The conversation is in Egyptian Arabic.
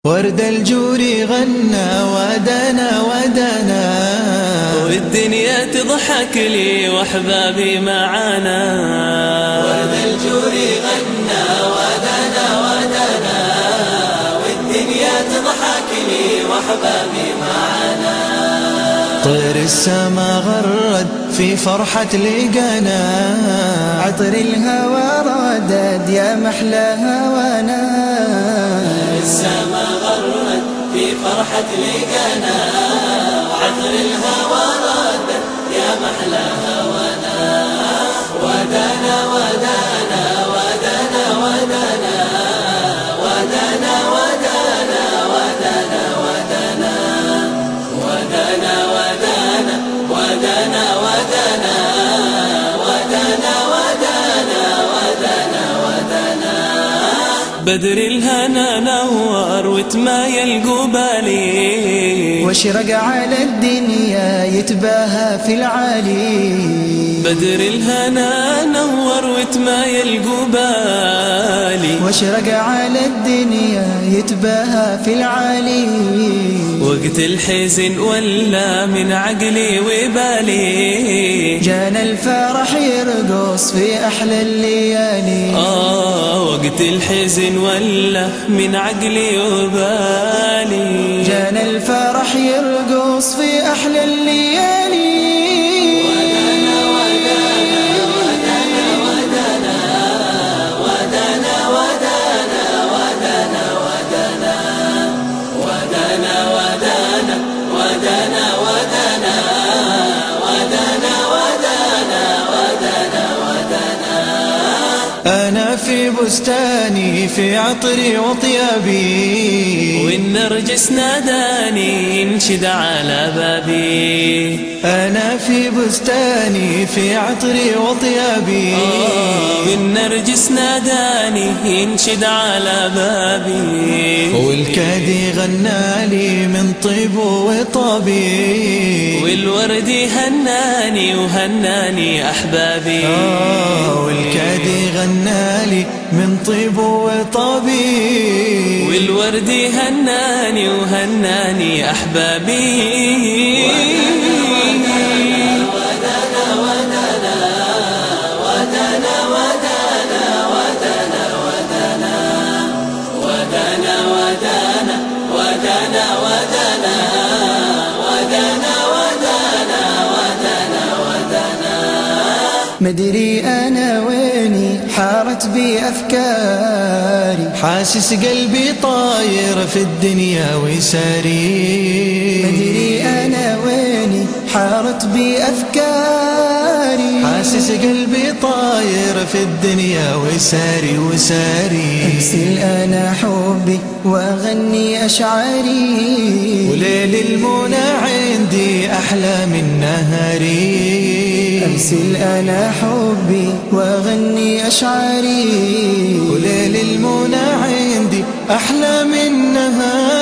ورد الجور غنى ودنا ودنا والدنيا تضحك لي واحبابي معانا ورد الجور غنى ودنا ودنا والدنيا تضحك لي واحبابي معانا طير السما غرد في فرحة لقانا عطر الهوى ردد يا محلى هوانا السما غرد في فرحة لقانا عطر الهوى ردد يا محلى هوانا ودانا ودانا ودانا ودانا ودانا ودانا ودانا ودانا ودانا ودانا ودانا ودانا ودانا ودانا ودانا ودانا بدر الهنا نور وتمايل قبالي واشرق على الدنيا يتباهى في العالي بدر الهنا نور وتمايل قبالي واشرق على الدنيا يتباهى في العالي وقت الحزن ولا من عقلي وبالي جانا الفرح يرقص في أحلى الليالي آه وقت الحزن ولا من عقلي وبالي جانا الفرح يرقص في أحلى الليالي أنا في بستاني في عطري وطيابي والنرجس ناداني ينشد على بابي أنا في بستاني في عطري وطيابي والنرجس ناداني ينشد على بابي والكادي غنالي من طيب وطابي والورد هناني وهناني أحبابي آه والكادي غنالي من طيب وطابي والورد هناني وهناني أحبابي مدري أنا ويني حارت بي أفكاري حاسس قلبي طاير في الدنيا وساري مدري أنا ويني حارت بي أفكاري حاسس قلبي طاير في الدنيا وساري وساري أرسل أنا حبي وأغني أشعاري وليل المنى عندي أحلى من نهاري أرسل أنا حبي وأغني أشعاري وليل المنى عندي أحلى من نهاري